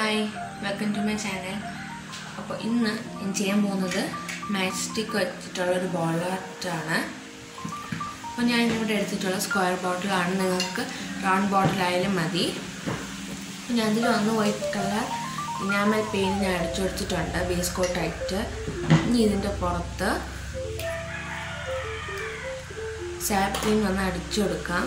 hi welcome to my channel അപ്പോൾ ഇന്ന് ഞാൻ ചെയ്യാൻ പോകുന്നത് മാച്ച് സ്റ്റിക്ക് വെച്ചിട്ടുള്ളൊരു ബോൾ ആർട്ടാണ് അപ്പോൾ ഞാൻ ഇവിടെ എടുത്തിട്ടുള്ള സ്ക്വയർ ബോട്ടിലാണ് നിങ്ങൾക്ക് റൗണ്ട് ബോട്ടിലായാലും മതി അപ്പോൾ ഞാൻ ഇതിൽ വന്ന് വൈറ്റ് കളർ ഇനാമൽ പെയിൻറ്റ് ഞാൻ അടിച്ചു കൊടുത്തിട്ടുണ്ട് ബേസ് കോട്ടായിട്ട് ഇനി ഇതിൻ്റെ പുറത്ത് സാപ്ലിൻ വന്ന് അടിച്ചു കൊടുക്കാം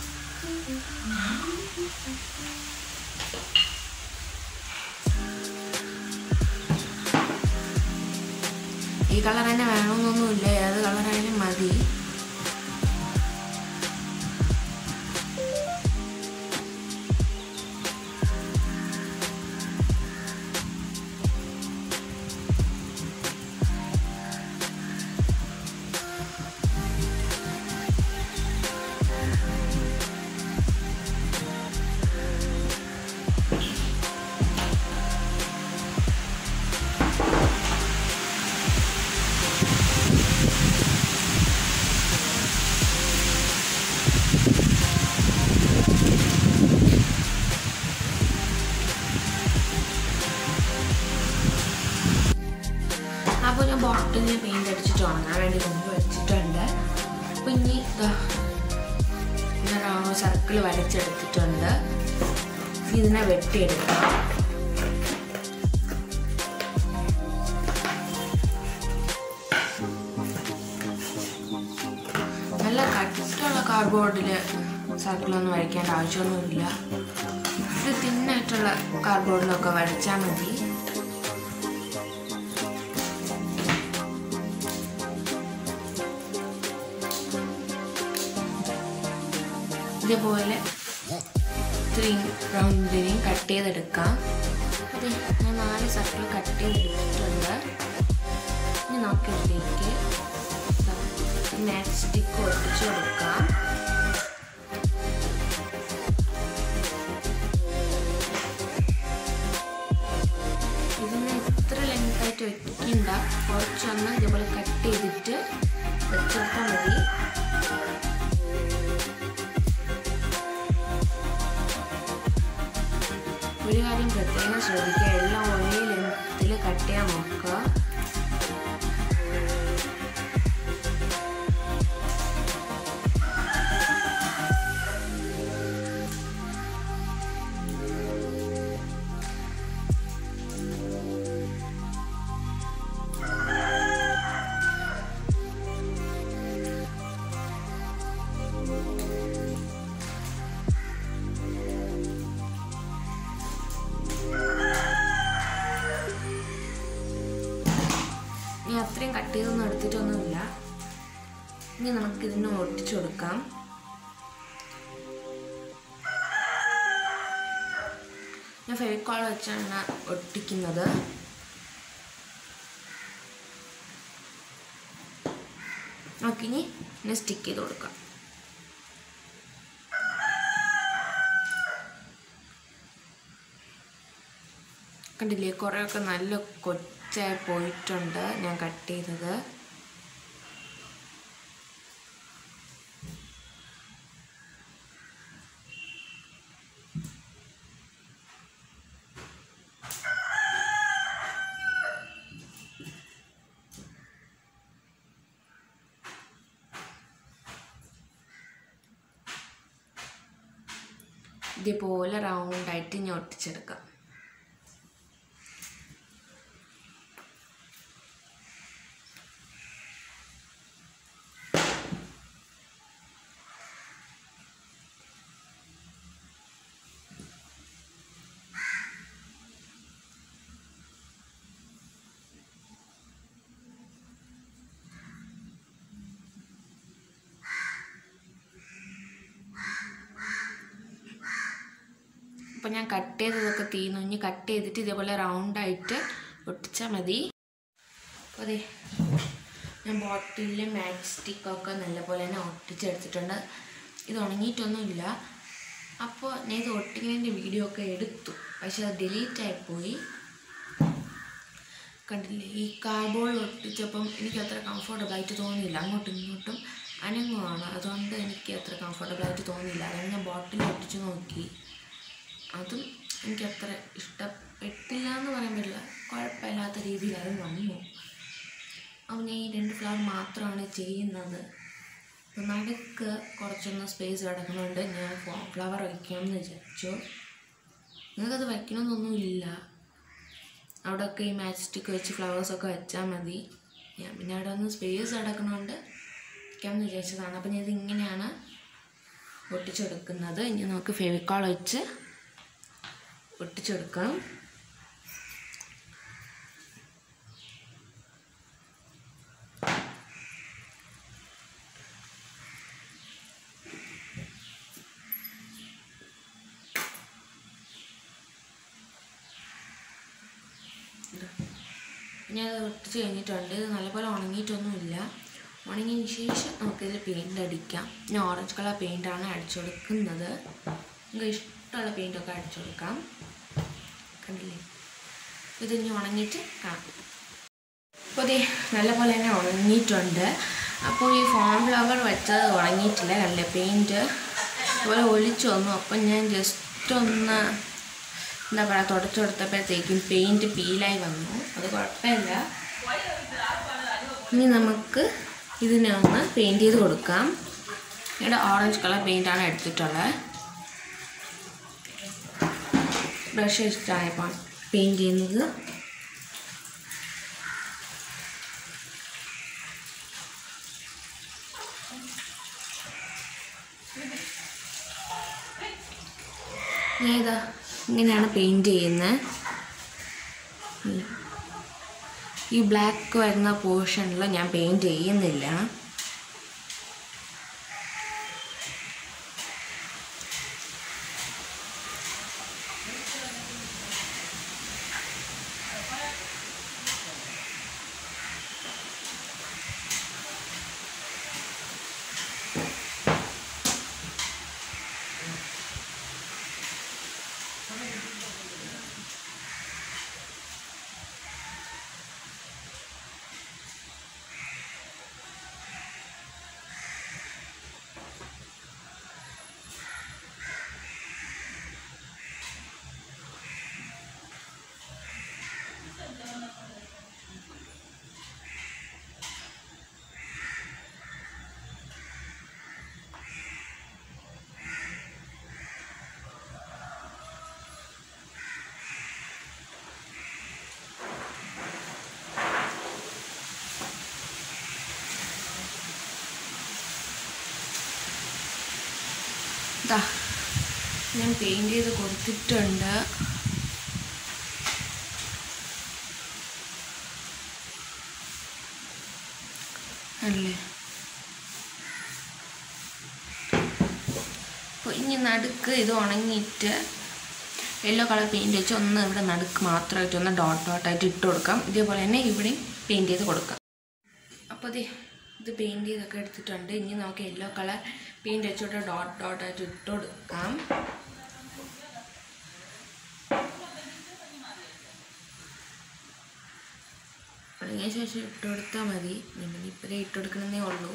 ഈ കളർ തന്നെ വേണമെന്നൊന്നുമില്ല ഏത് കളറായാലും മതി അപ്പോൾ ഞാൻ ബോട്ടിലിൽ പെയിൻ്റ് അടിച്ചിട്ട് ഉണങ്ങാൻ വേണ്ടി കൊണ്ട് വെച്ചിട്ടുണ്ട് അപ്പോൾ ഇനി ഞാൻ സർക്കിൾ വരച്ചെടുത്തിട്ടുണ്ട് ഇതിനെ വെട്ടിയെടുക്കാം നല്ല കട്ടിയുള്ള കാർഡ്ബോർഡിൽ സർക്കിളൊന്നും വരയ്ക്കേണ്ട ആവശ്യമൊന്നുമില്ല ഇത് തിന്നായിട്ടുള്ള കാർഡ്ബോർഡിലൊക്കെ വരച്ചാൽ മതി ഇതേപോലെ ഇത്രയും റൗണ്ടിനെയും കട്ട് ചെയ്തെടുക്കാം അതെ ഞാൻ നാല് സർക്കിൾ കട്ട് ചെയ്തെടുത്തിട്ടുണ്ട് ഇനി നമുക്ക് ഇതിലേക്ക് മാച്ച് സ്റ്റിക്ക് ഒട്ടിച്ചു കൊടുക്കാം ഇതിന് ഇത്ര ലെങ്തായിട്ട് വെക്കണ്ട കുറച്ചൊന്ന് ഇതേപോലെ കട്ട് ചെയ്തിട്ട് വെച്ചെടുത്താൽ മതി ഒരു കാര്യം പ്രത്യേകം ശ്രദ്ധിക്കുക എല്ലാം ഒരേ ലെങ്ത്തിൽ കട്ട് ചെയ്യാൻ നോക്കുക ഇനി അത്രയും കട്ട് ചെയ്തൊന്നും എടുത്തിട്ടൊന്നുമില്ല ഇനി നമുക്ക് ഇതിനെ ഒട്ടിച്ചു കൊടുക്കാം ഞാൻ ഫെവിക്കോൾ വെച്ചാണ് ഒട്ടിക്കുന്നത് നമുക്കിനി ഇതിനെ സ്റ്റിക്ക് ചെയ്ത് കൊടുക്കാം കണ്ടില്ലേ കുറേയൊക്കെ നല്ല കൊച്ചായി പോയിട്ടുണ്ട് ഞാൻ കട്ട് ചെയ്തത് ഇതേപോലെ റൗണ്ടായിട്ട് ഞാൻ ഒട്ടിച്ചെടുക്കാം അപ്പം ഞാൻ കട്ട് ചെയ്തതൊക്കെ തീർന്നു ഇനി കട്ട് ചെയ്തിട്ട് ഇതേപോലെ റൗണ്ടായിട്ട് ഒട്ടിച്ചാൽ മതി അപ്പോൾ അതെ ഞാൻ ബോട്ടിലിൽ മാച്ച് സ്റ്റിക്കൊക്കെ നല്ലപോലെ തന്നെ ഒട്ടിച്ചെടുത്തിട്ടുണ്ട് ഇത് ഉണങ്ങിയിട്ടൊന്നുമില്ല അപ്പോൾ ഞാൻ ഇത് ഒട്ടിക്കുന്നതിൻ്റെ വീഡിയോ ഒക്കെ എടുത്തു പക്ഷെ അത് ഡിലീറ്റ് ആയിപ്പോയി കണ്ടില്ലേ ഈ കാർബോർഡിൽ ഒട്ടിച്ചപ്പം എനിക്ക് അത്ര കംഫർട്ടബിൾ ആയിട്ട് തോന്നിയില്ല അങ്ങോട്ടും ഇങ്ങോട്ടും അനങ്ങുവാണ് അതുകൊണ്ട് എനിക്ക് അത്ര കംഫർട്ടബിൾ ആയിട്ട് തോന്നിയില്ല അതുകൊണ്ട് ഞാൻ ബോട്ടിൽ ഒട്ടിച്ച് നോക്കി അതും എനിക്ക് അത്ര ഇഷ്ടപ്പെട്ടില്ല ഇല്ല എന്ന് പറയാൻ പറ്റില്ല കുഴപ്പമില്ലാത്ത രീതിയിൽ അത് വന്നു അപ്പം ഞാൻ ഈ രണ്ട് ഫ്ലവർ മാത്രമാണ് ചെയ്യുന്നത് അപ്പം നടുക്ക് കുറച്ചൊന്ന് സ്പേസ് കിടക്കുന്നുണ്ട് ഞാൻ ഫ്ലവർ വയ്ക്കാമെന്ന് വിചാരിച്ചു നിങ്ങൾക്കത് വയ്ക്കണമെന്നൊന്നുമില്ല അവിടെയൊക്കെ ഈ മാച്ച് സ്റ്റിക്ക് വെച്ച് ഫ്ലവേഴ്സൊക്കെ വെച്ചാൽ മതി ഞാൻ പിന്നെ അവിടെ ഒന്ന് സ്പേസ് കിടക്കണോണ്ട് വയ്ക്കാമെന്ന് വിചാരിച്ചതാണ് അപ്പം ഞാൻ ഇത് ഇങ്ങനെയാണ് ഒട്ടിച്ചെടുക്കുന്നത് ഇനി നമുക്ക് ഫെവിക്കോൾ വെച്ച് ഒട്ടിച്ചെടുക്കാം ഞാൻ അത് ഒട്ടിച്ച് കഴിഞ്ഞിട്ടുണ്ട് ഇത് നല്ലപോലെ ഉണങ്ങിയിട്ടൊന്നുമില്ല ഉണങ്ങിയതിന് ശേഷം നമുക്കിതിൽ പെയിൻ്റ് അടിക്കാം ഞാൻ ഓറഞ്ച് കളർ പെയിൻ്റാണ് അടിച്ചു കൊടുക്കുന്നത് നിങ്ങൾക്ക് ഇഷ്ടമുള്ള പെയിൻ്റൊക്കെ അടിച്ചു കൊടുക്കാം കണ്ടില്ലേ ഇത് ഇനി ഉണങ്ങിയിട്ട് കാണാം അപ്പോൾ ഇത് നല്ലപോലെ തന്നെ ഉണങ്ങിയിട്ടുണ്ട് അപ്പോൾ ഈ ഫോം ഫ്ലവർ വെച്ചത് ഉണങ്ങിയിട്ടില്ല കണ്ടില്ലേ പെയിൻറ്റ് അതുപോലെ ഒലിച്ചു വന്നു അപ്പം ഞാൻ ജസ്റ്റ് ഒന്ന് എന്താ പറയുക തുടച്ചു കൊടുത്തപ്പോഴത്തേക്കും പെയിൻറ്റ് പീലായി വന്നു അത് കുഴപ്പമില്ല ഇനി നമുക്ക് ഇതിനെ ഒന്ന് പെയിൻറ്റ് ചെയ്ത് കൊടുക്കാം ഇവിടെ ഓറഞ്ച് കളർ പെയിൻ്റാണ് എടുത്തിട്ടുള്ളത് ബ്രഷ് വെച്ചിട്ടാണ് ഇപ്പം പെയിൻറ്റ് ചെയ്യുന്നത് ഞാൻ ഇതാ ഇങ്ങനെയാണ് പെയിൻറ്റ് ചെയ്യുന്നത് ഈ ബ്ലാക്ക് വരുന്ന പോർഷനിൽ ഞാൻ പെയിൻറ്റ് ചെയ്യുന്നില്ല ഇതാ ഞാൻ പെയിൻറ്റ് ചെയ്ത് കൊടുത്തിട്ടുണ്ട് അല്ലേ അപ്പോൾ ഇനി നടുക്ക് ഇത് ഉണങ്ങിയിട്ട് യെല്ലോ കളർ പെയിൻറ്റ് വെച്ച് ഒന്ന് ഇവിടെ നടുക്ക് മാത്രമായിട്ട് ഒന്ന് ഡോട്ട് ഡോട്ടായിട്ട് ഇട്ട് കൊടുക്കാം ഇതേപോലെ തന്നെ ഇവിടെയും പെയിൻറ്റ് ചെയ്ത് കൊടുക്കാം അപ്പോൾ ഇത് ഇത് പെയിൻറ്റ് ചെയ്തൊക്കെ എടുത്തിട്ടുണ്ട് ഇനി നമുക്ക് യെല്ലോ കളർ പെയിൻറ്റ് വെച്ചോട്ട് ഡോട്ട് ഡോട്ടായിട്ട് ഇട്ട് കൊടുക്കാം ഉണങ്ങിയ ശേഷം ഇട്ട് കൊടുത്താൽ മതി പിന്നെ ഇപ്പോഴേ ഇട്ട് കൊടുക്കണമെന്നേ ഉള്ളൂ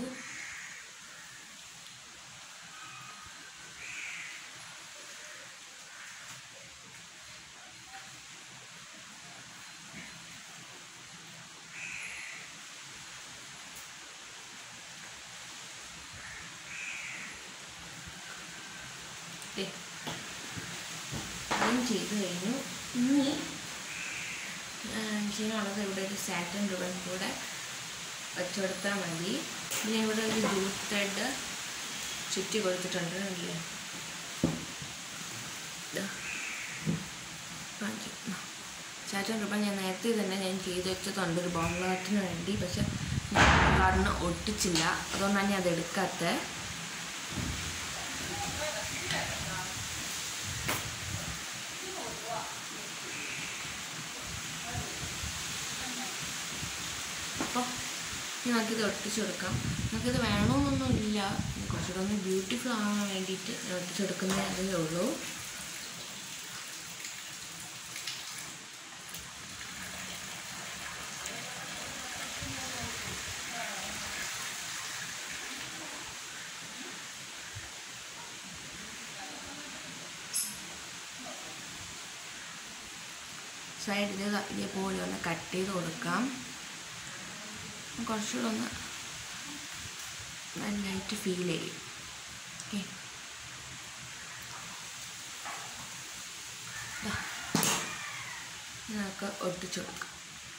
ദേ, അതും ചെയ്ത് കഴിഞ്ഞു ഇനി ആ, ചെയ്യാനുള്ളത് ഇവിടെ ഒരു സാറ്റൻ റിബൺ കൂടെ വെച്ച് കൊടുത്താൽ മതി പിന്നെ ഇവിടെ ഒരു ജൂട്ട് ത്രെഡ് ചുറ്റി കൊടുത്തിട്ടുണ്ട് അല്ലേ സാറ്റൻ റിബൺ ഞാൻ നേരത്തെ തന്നെ ഞാൻ ചെയ്ത് വെച്ചതുണ്ട് ഒരു ബോംബ്ലാറ്റിന് വേണ്ടി പക്ഷെ ഞാൻ ബോംബ്ലാറ്റിന് ഒട്ടിച്ചില്ല അതുകൊണ്ടാണ് ഞാൻ അത് എടുക്കാത്തത് അപ്പോൾ ഇനി നമുക്കിത് ഒട്ടിച്ചു കൊടുക്കാം നമുക്കിത് വേണമെന്നൊന്നുമില്ല കുറച്ചുകൂടെ ഒന്ന് ബ്യൂട്ടിഫുൾ ആവാൻ വേണ്ടിയിട്ട് ഞാൻ ഒട്ടിച്ചെടുക്കുന്നതേ അതേ ഉള്ളൂ സൈഡിൽ ഇതേപോലെ ഒന്ന് കട്ട് ചെയ്ത് കൊടുക്കാം കുറച്ചുകൂടെ ഒന്ന് നന്നായിട്ട് ഫീൽ ചെയ്യും ഓക്കെ നമുക്ക് ഒട്ടിച്ചു കൊടുക്കാം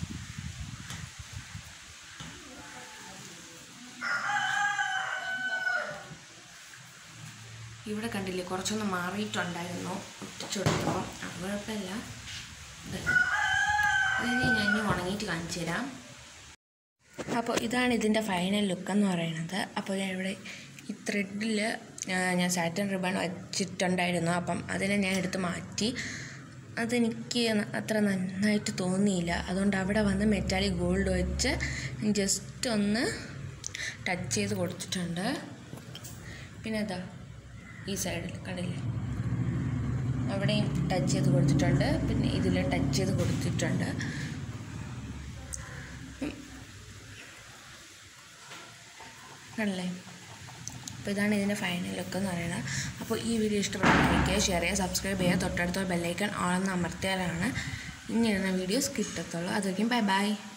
ഇവിടെ കണ്ടില്ലേ കുറച്ചൊന്ന് മാറിയിട്ടുണ്ടായിരുന്നു ഒട്ടിച്ചു കൊടുത്തപ്പോൾ അത് കുഴപ്പമില്ല ഇത് ഇതിന് ഞാൻ ഇനി ഉണങ്ങിയിട്ട് കാണിച്ചു തരാം അപ്പോൾ ഇതാണ് ഇതിൻ്റെ ഫൈനൽ ലുക്ക് എന്ന് പറയുന്നത് അപ്പോൾ ഞാൻ ഇവിടെ ഈ ത്രെഡിൽ ഞാൻ സാറ്റൻ റിബൺ വെച്ചിട്ടുണ്ടായിരുന്നു അപ്പം അതിനെ ഞാൻ എടുത്ത് മാറ്റി അതെനിക്ക് ന- അത്ര നന്നായിട്ട് തോന്നിയില്ല അതുകൊണ്ട് അവിടെ വന്ന് മെറ്റാലിക് ഗോൾഡ് വെച്ച് ജസ്റ്റ് ഒന്ന് ടച്ച് ചെയ്ത് കൊടുത്തിട്ടുണ്ട് പിന്നെ അതാ ഈ സൈഡിൽ കണ്ടില്ലേ അവിടെയും ടച്ച് ചെയ്ത് കൊടുത്തിട്ടുണ്ട് പിന്നെ ഇതിലും ടച്ച് ചെയ്ത് കൊടുത്തിട്ടുണ്ട് കണ്ടല്ലേ അപ്പോൾ ഇതാണ് ഇതിൻ്റെ ഫൈനൽ ലുക്ക് എന്ന് പറയുന്നത് അപ്പോൾ ഈ വീഡിയോ ഇഷ്ടപ്പെട്ടാൽ ലൈക്ക് ചെയ്യുക ഷെയർ ചെയ്യുക സബ്സ്ക്രൈബ് ചെയ്യുക തൊട്ടടുത്ത ബെല്ലൈക്കൺ ഓളെന്ന് അമർത്തിയാലാണ് ഇങ്ങനെയുള്ള വീഡിയോസ് കിട്ടത്തുള്ളൂ അതൊക്കെയും ബൈ ബൈ